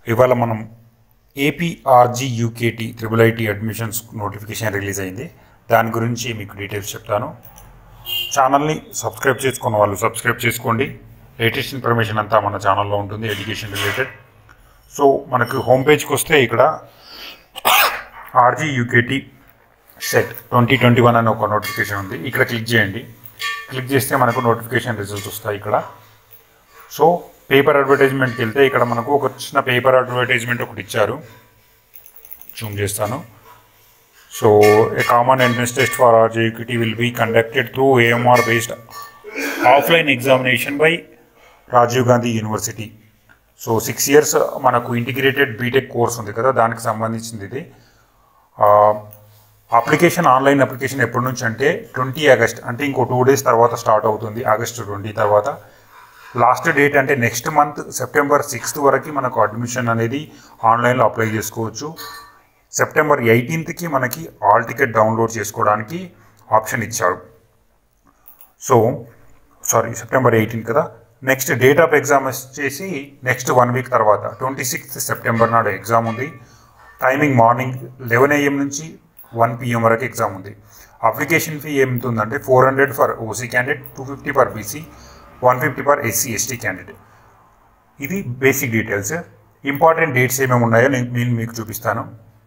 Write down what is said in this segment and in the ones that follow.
ఇవాళ మనం APRG UKT triple IT admissions notification release అయింది దాని గురించి మీకు డీటెయిల్స్ చెప్తాను ఛానల్ని సబ్స్క్రైబ్ చేసుకున్న వాళ్ళు సబ్స్క్రైబ్ చేసుకోండి లేటెస్ట్ ఇన్ఫర్మేషన్ అంతా మన ఛానల్లో ఉంటుంది ఎడ్యుకేషన్ రిలేటెడ్ సో మనకు హోమ్ పేజ్కి వస్తే ఇక్కడ RG UKT set twenty twenty one అనే ఒక నోటిఫికేషన్ ఉంది ఇక్కడ క్లిక్ చేయండి క్లిక్ చేస్తే మనకు నోటిఫికేషన్ రిజల్ట్స్ వస్తాయి ఇక్కడ సో పేపర్ అడ్వర్టైజ్మెంట్కి వెళ్తే ఇక్కడ మనకు ఒక చిన్న పేపర్ అడ్వర్టైజ్మెంట్ ఒకటి ఇచ్చారు జూమ్ చేస్తాను so a common entrance test for R JQT will be conducted through AMR based offline examination by Rajiv Gandhi university so six years మనకు ఇంటిగ్రేటెడ్ బీటెక్ కోర్స్ ఉంది కదా దానికి సంబంధించింది ఇది అప్లికేషన్ ఆన్లైన్ అప్లికేషన్ ఎప్పటి నుంచి అంటే ట్వంటీ ఆగస్ట్ అంటే ఇంకో టూ డేస్ తర్వాత స్టార్ట్ అవుతుంది ఆగస్ట్ ట్వంటీ తర్వాత లాస్ట్ డేట్ అంటే నెక్స్ట్ మంత్ సెప్టెంబర్ సిక్స్త్ వరకు మనకు అడ్మిషన్ అనేది ఆన్లైన్లో అప్లై చేసుకోవచ్చు సెప్టెంబర్ ఎయిటీన్త్కి మనకి ఆల్ టికెట్ డౌన్లోడ్ చేసుకోవడానికి ఆప్షన్ ఇచ్చారు సో సారీ సెప్టెంబర్ ఎయిటీన్ కదా నెక్స్ట్ డేట్ ఆఫ్ ఎగ్జామ్ వచ్చేసి నెక్స్ట్ వన్ వీక్ తర్వాత ట్వంటీ సిక్స్త్ సెప్టెంబర్ నాడు ఎగ్జామ్ ఉంది టైమింగ్ మార్నింగ్ లెవెన్ ఏఎం నుంచి వన్ పిఎం వరకు ఎగ్జామ్ ఉంది అప్లికేషన్ ఫీ ఎంత ఉందంటే four hundred for OC candidate two fifty for BC one fifty for SC ST candidate ఇది basic details important dates ఏమేమి ఉన్నాయో నేను నేను మీకు చూపిస్తాను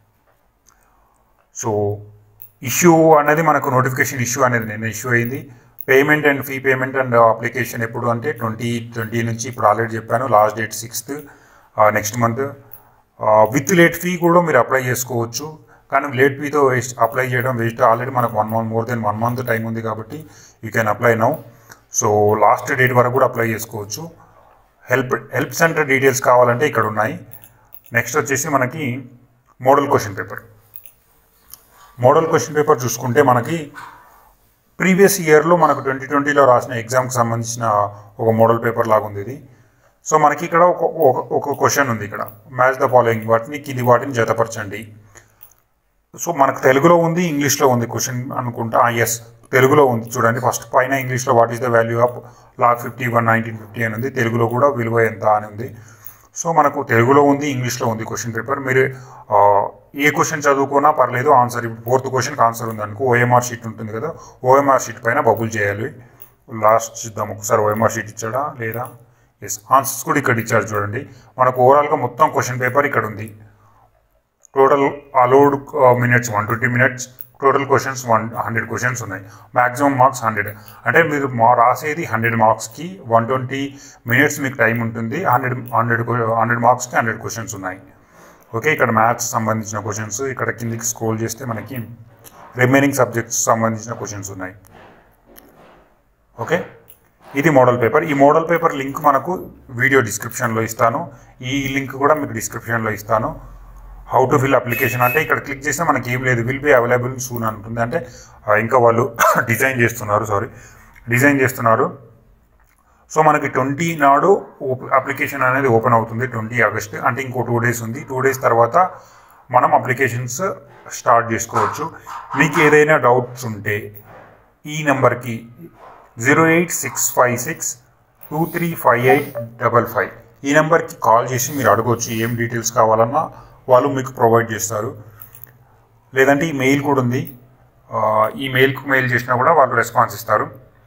సో ఇష్యూ అనేది మనకు నోటిఫికేషన్ ఇష్యూ అనేది నేను ఇష్యూ అయింది payment and fee payment and application ఎప్పుడు అంటే ట్వంటీ ట్వంటీ నుంచి ఇప్పుడు ఆల్రెడీ చెప్పాను last date sixth next month with late fee కూడా మీరు అప్లై చేసుకోవచ్చు కానీ లేట్ ఫీతో వేస్ట్ అప్లై చేయడం వేస్ట్ ఆల్రెడీ మనకు one month more then one month time ఉంది కాబట్టి you can apply now so last date వరకు కూడా అప్లై చేసుకోవచ్చు హెల్ప్ హెల్ప్ సెంటర్ డీటెయిల్స్ కావాలంటే ఇక్కడ ఉన్నాయి నెక్స్ట్ వచ్చేసి మనకి model question paper model question paper చూసుకుంటే మనకి ప్రీవియస్ ఇయర్లో మనకు ట్వంటీ ట్వంటీలో రాసిన ఎగ్జామ్కి సంబంధించిన ఒక మోడల్ పేపర్ లాగా ఉంది ఇది సో మనకి ఇక్కడ ఒక ఒక- ఒక క్వశ్చన్ ఉంది ఇక్కడ మ్యాచ్ ద ఫాలోయింగ్ వాటిని కింది వాటిని జతపరచండి సో మనకు తెలుగులో ఉంది ఇంగ్లీష్లో ఉంది క్వశ్చన్ అనుకుంటా ఎస్ తెలుగులో ఉంది చూడండి ఫస్ట్ పైన ఇంగ్లీష్లో what is the value of log fifty one nineteen fifty అని ఉంది తెలుగులో కూడా విలువ ఎంత అని ఉంది సో మనకు తెలుగులో ఉంది ఇంగ్లీష్లో ఉంది క్వశ్చన్ పేపర్ మీరు ఆ, ఏ క్వశ్చన్ చదువుకున్నా పర్లేదు ఆన్సర్ ఇప్పుడు ఫోర్త్ క్వశ్చన్కి ఆన్సర్ ఉంది అనుకో ఓఎంఆర్ షీట్ ఉంటుంది కదా ఓఎంఆర్ షీట్ పైన బబుల్ చేయాలి లాస్ట్ చూద్దాం ఒకసారి ఓఎంఆర్ షీట్ ఇచ్చాడా లేదా ఎస్ ఆన్సర్స్ కూడా ఇక్కడ ఇచ్చారు చూడండి మనకు ఓవరాల్గా మొత్తం క్వశ్చన్ పేపర్ ఇక్కడ ఉంది total allowed minutes one twenty minutes total questions one hundred questions ఉన్నాయి మ్యాక్సిమం మార్క్స్ హండ్రెడ్ అంటే మీరు మా రాసేది హండ్రెడ్ మార్క్స్కి వన్ ట్వంటీ మినిట్స్ మీకు టైం ఉంటుంది హండ్రెడ్ హండ్రెడ్ హండ్రెడ్ మార్క్స్కి హండ్రెడ్ క్వశ్చన్స్ ఉన్నాయి ఓకే ఇక్కడ మ్యాథ్స్ సంబంధించిన క్వశ్చన్స్ ఇక్కడ కిందికి స్క్రోల్ చేస్తే మనకి రిమైనింగ్ సబ్జెక్ట్స్ సంబంధించిన క్వశ్చన్స్ ఉన్నాయి ఓకే ఇది మోడల్ పేపర్ ఈ మోడల్ పేపర్ లింక్ మనకు వీడియో డిస్క్రిప్షన్లో ఇస్తాను ఈ లింక్ కూడా మీకు డిస్క్రిప్షన్లో ఇస్తాను హౌ టు ఫిల్ అప్లికేషన్ అంటే ఇక్కడ క్లిక్ చేస్తే మనకి ఏం లేదు విల్ బి అవైలబుల్ సూన్ అంటుంది అంటే ఆ, ఇంకా వాళ్ళు డిజైన్ చేస్తున్నారు సారీ డిజైన్ చేస్తున్నారు సో మనకి ట్వంటీ నాడు అప్లికేషన్ అనేది ఓపెన్ అవుతుంది ట్వంటీ ఆగస్ట్ అంటే ఇంకో టూ డేస్ ఉంది టూ డేస్ తర్వాత మనం అప్లికేషన్స్ స్టార్ట్ చేసుకోవచ్చు మీకు ఏదైనా డౌట్స్ ఉంటే ఈ నెంబర్కి zero eight six five six two three five eight double five ఈ నెంబర్కి కాల్ చేసి మీరు అడగవచ్చు ఏం డీటెయిల్స్ కావాలన్నా వాళ్ళు మీకు ప్రొవైడ్ చేస్తారు లేదంటే ఈ మెయిల్ కూడా ఉంది ఆ, ఈ మెయిల్కి మెయిల్ చేసినా కూడా వాళ్ళు రెస్పాన్స్ ఇస్తారు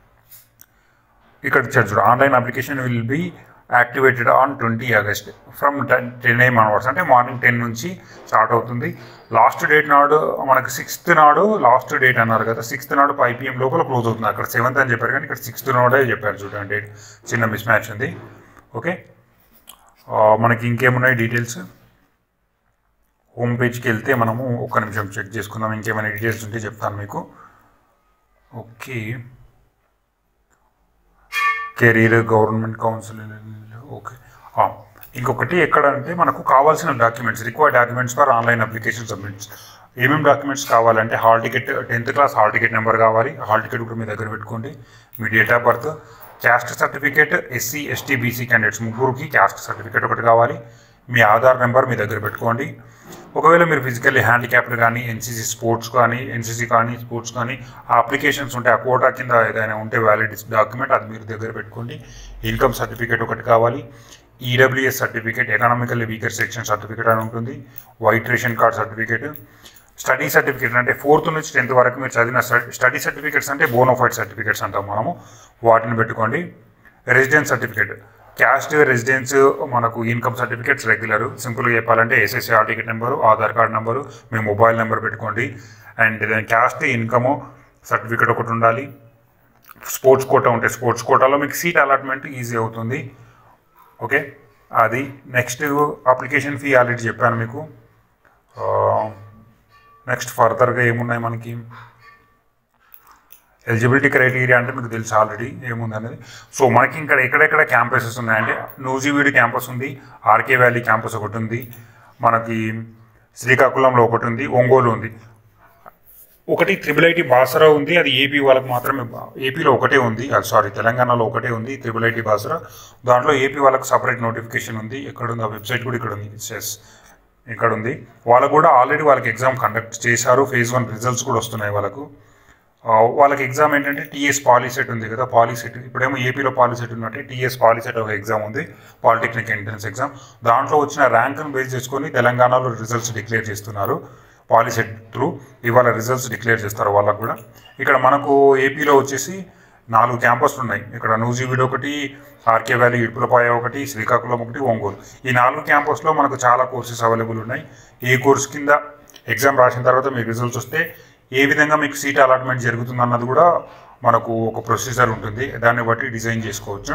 ఇక్కడ ఇచ్చారు చూడు online application will be activated on twenty August from ten ten AM hours అంటే మార్నింగ్ టెన్ నుంచి స్టార్ట్ అవుతుంది లాస్ట్ డేట్ నాడు మనకి సిక్స్త్ నాడు లాస్ట్ డేట్ అన్నారు కదా సిక్స్త్ నాడు ఫైవ్ పిఎం లోపల క్లోజ్ అవుతుంది అక్కడ సెవెంత్ అని చెప్పారు కానీ ఇక్కడ సిక్స్త్ నాడే చెప్పారు చూడండి డేట్ చిన్న మిస్ మ్యాచ్ ఉంది ఓకే ఆ, మనకి ఇంకేమున్నాయి డీటెయిల్స్ హోమ్ పేజ్కి వెళ్తే మనము ఒక్క నిమిషం చెక్ చేసుకుందాం ఇంకేమైనా డీటెయిల్స్ ఉంటే చెప్తాను మీకు okay career government council okay ఆ, ఇంకొకటి ఎక్కడ అంటే మనకు కావాల్సిన documents required documents for online application submits ఏమేమి డాక్యుమెంట్స్ కావాలంటే hall ticket tenth class hall ticket number కావాలి హాల్ టికెట్ కూడా మీ దగ్గర పెట్టుకోండి మీ date of birth caste certificate SC ST BC candidates ముగ్గురికి క్యాస్ట్ సర్టిఫికేట్ ఒకటి కావాలి మీ ఆధార్ నెంబర్ మీ దగ్గర పెట్టుకోండి ఒకవేళ మీరు ఫిజికల్లీ హ్యాండిక్యాప్డ్ కానీ ఎన్సీసీ స్పోర్ట్స్ కానీ ఎన్సీసీ కానీ స్పోర్ట్స్ కానీ ఆ అప్లికేషన్స్ ఉంటే ఆ కోటా కింద ఏదైనా ఉంటే వ్యాలిడ్ డాక్యుమెంట్ అది మీరు దగ్గర పెట్టుకోండి ఇన్కమ్ సర్టిఫికేట్ ఒకటి కావాలి EWS certificate economically weaker section certificate అని ఉంటుంది white ration card certificate study certificate అంటే ఫోర్త్ నుంచి టెన్త్ వరకు మీరు చదివిన స్టడీ సర్టిఫికేట్స్ అంటే బోనోఫైడ్ సర్టిఫికేట్స్ అంటాం మనము వాటిని పెట్టుకోండి రెసిడెన్స్ సర్టిఫికేట్ క్యాస్ట్ రెసిడెన్స్ మనకు ఇన్కమ్ సర్టిఫికేట్స్ రెగ్యులర్ సింపుల్గా చెప్పాలంటే ఎస్ఎస్సీ ఆర్ ticket number Aadhaar card number మీ మొబైల్ నెంబర్ పెట్టుకోండి అండ్ దాని క్యాస్ట్ ఇన్కమ్ సర్టిఫికేట్ ఒకటి ఉండాలి స్పోర్ట్స్ కోటా ఉంటే స్పోర్ట్స్ కోటాలో మీకు సీట్ అలాట్మెంట్ ఈజీ అవుతుంది ఓకే అది నెక్స్ట్ అప్లికేషన్ ఫీ ఆల్రెడీ చెప్పాను మీకు నెక్స్ట్ ఫర్దర్గా ఏమున్నాయి మనకి ఎలిజిబిలిటీ క్రైటీరియా అంటే మీకు తెలుసు ఆల్రెడీ ఏముంది అనేది సో మనకి ఇక్కడ ఎక్కడెక్కడ క్యాంపసెస్ ఉన్నాయంటే నూజివీడి క్యాంపస్ ఉంది ఆర్కే వ్యాలీ క్యాంపస్ ఒకటి ఉంది మనకి శ్రీకాకుళంలో ఒకటి ఉంది ఒంగోలు ఉంది ఒకటి త్రిబుల్ ఐటీ బాసరా ఉంది అది ఏపీ వాళ్ళకి మాత్రమే ఏపీలో ఒకటే ఉంది సారీ తెలంగాణలో ఒకటే ఉంది త్రిబుల్ ఐటీ బాసరా దాంట్లో ఏపీ వాళ్ళకి సపరేట్ నోటిఫికేషన్ ఉంది ఎక్కడ ఉంది ఆ వెబ్సైట్ కూడా ఇక్కడ ఉంది సెస్ ఇక్కడ ఉంది వాళ్ళకు కూడా ఆల్రెడీ వాళ్ళకి ఎగ్జామ్ కండక్ట్ చేశారు ఫేజ్ వన్ రిజల్ట్స్ కూడా వస్తున్నాయి వాళ్ళకు ఆ, వాళ్ళకి ఎగ్జామ్ ఏంటంటే టీఎస్ పాలిసెట్ ఉంది కదా పాలిసెట్ ఇప్పుడేమో ఏపీలో పాలిసెట్ ఉన్నట్టే టీఎస్ పాలిసెట్ ఒక ఎగ్జామ్ ఉంది పాలిటెక్నిక్ ఎంట్రన్స్ ఎగ్జామ్ దాంట్లో వచ్చిన ర్యాంక్ను బేస్ చేసుకొని తెలంగాణలో రిజల్ట్స్ డిక్లేర్ చేస్తున్నారు పాలిసెట్ త్రూ ఇవాళ రిజల్ట్స్ డిక్లేర్ చేస్తారు వాళ్ళకు కూడా ఇక్కడ మనకు ఏపీలో వచ్చేసి నాలుగు క్యాంపస్లు ఉన్నాయి ఇక్కడ నూజివీడు ఒకటి ఆర్కే వ్యాలీ ఇడుపులపాయ ఒకటి శ్రీకాకుళం ఒకటి ఒంగోలు ఈ నాలుగు క్యాంపస్లో మనకు చాలా కోర్సెస్ అవైలబుల్ ఉన్నాయి ఏ కోర్స్ కింద ఎగ్జామ్ రాసిన తర్వాత మీకు రిజల్ట్స్ వస్తే ఏ విధంగా మీకు సీట్ అలాట్మెంట్ జరుగుతుంది అన్నది కూడా మనకు ఒక ప్రొసీజర్ ఉంటుంది దాన్ని బట్టి డిజైన్ చేసుకోవచ్చు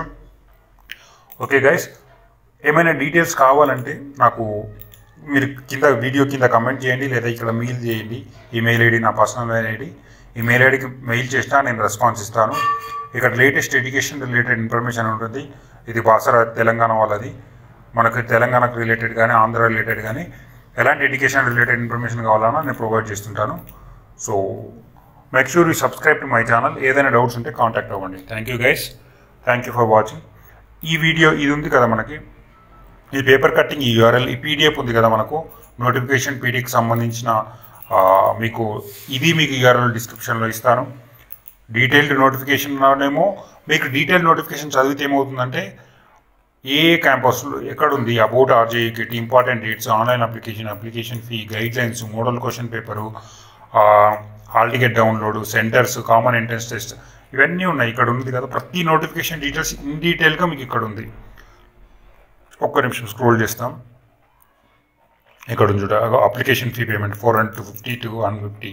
ఓకే గైస్ ఏమైనా డీటెయిల్స్ కావాలంటే నాకు మీరు కింద వీడియో కింద కమెంట్ చేయండి లేదా ఇక్కడ మెయిల్ చేయండి ఈమెయిల్ ఐడి నా పర్సనల్ మెయిల్ ఐడి ఈ మెయిల్ ఐడికి మెయిల్ చేసినా నేను రెస్పాన్స్ ఇస్తాను ఇక్కడ లేటెస్ట్ ఎడ్యుకేషన్ రిలేటెడ్ ఇన్ఫర్మేషన్ ఉంటుంది ఇది బాసర తెలంగాణ వాళ్ళది మనకు తెలంగాణకు రిలేటెడ్ కానీ ఆంధ్ర రిలేటెడ్ కానీ ఎలాంటి ఎడ్యుకేషన్ రిలేటెడ్ ఇన్ఫర్మేషన్ కావాలన్నా నేను ప్రొవైడ్ చేస్తుంటాను so make sure you subscribe to my channel ఏదైనా డౌట్స్ ఉంటే కాంటాక్ట్ అవ్వండి thank you guys thank you for watching ఈ వీడియో ఇది ఉంది కదా మనకి ఈ పేపర్ కట్టింగ్ ఈ యూఆర్ఎల్ ఈ పీడిఎఫ్ ఉంది కదా మనకు నోటిఫికేషన్ పీడీకి సంబంధించిన ఆ, మీకు ఇది మీకు యూఆర్ఎల్ డిస్క్రిప్షన్లో ఇస్తాను డీటెయిల్డ్ నోటిఫికేషన్లోనేమో మీకు డీటెయిల్ నోటిఫికేషన్ చదివితే ఏమవుతుందంటే ఏ ఏ క్యాంపస్లో ఎక్కడుంది అబౌట్ ఆర్జేఈకి important dates online application application fee guidelines model question paper hall ticket download centres common entrance test ఇవన్నీ ఉన్నాయి ఇక్కడ ఉంది కదా ప్రతి నోటిఫికేషన్ డీటెయిల్స్ ఇన్ డీటెయిల్గా మీకు ఇక్కడ ఉంది ఒక్క నిమిషం స్క్రోల్ చేస్తాం ఇక్కడ ఉంది చూడ application fee payment four hundred two fifty two one fifty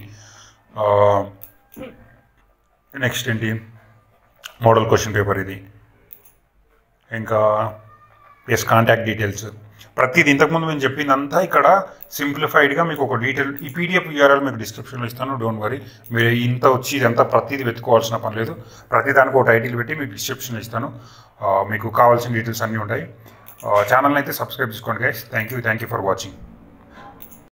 next ఏంటి మోడల్ క్వశ్చన్ పేపర్ ఇది ఇంకా ఎస్ కాంటాక్ట్ డీటెయిల్స్ ప్రతిది ఇంతకుముందు మేము చెప్పిందంతా ఇక్కడ సింప్లిఫైడ్గా మీకు ఒక డీటెయిల్ ఈ పీడిఎఫ్ యూఆర్ఎల్ మీకు డిస్క్రిప్షన్లో ఇస్తాను డోంట్ వరీ మీరు ఇంత వచ్చి ఇదంతా ప్రతిదీ వెతుకోవాల్సిన పని లేదు ప్రతి దానికి ఒక టైటిల్ పెట్టి మీకు డిస్క్రిప్షన్ ఇస్తాను ఆ, మీకు కావాల్సిన డీటెయిల్స్ అన్నీ ఉంటాయి ఛానల్ని అయితే సబ్స్క్రైబ్ చేసుకోండి guys thank you thank you for watching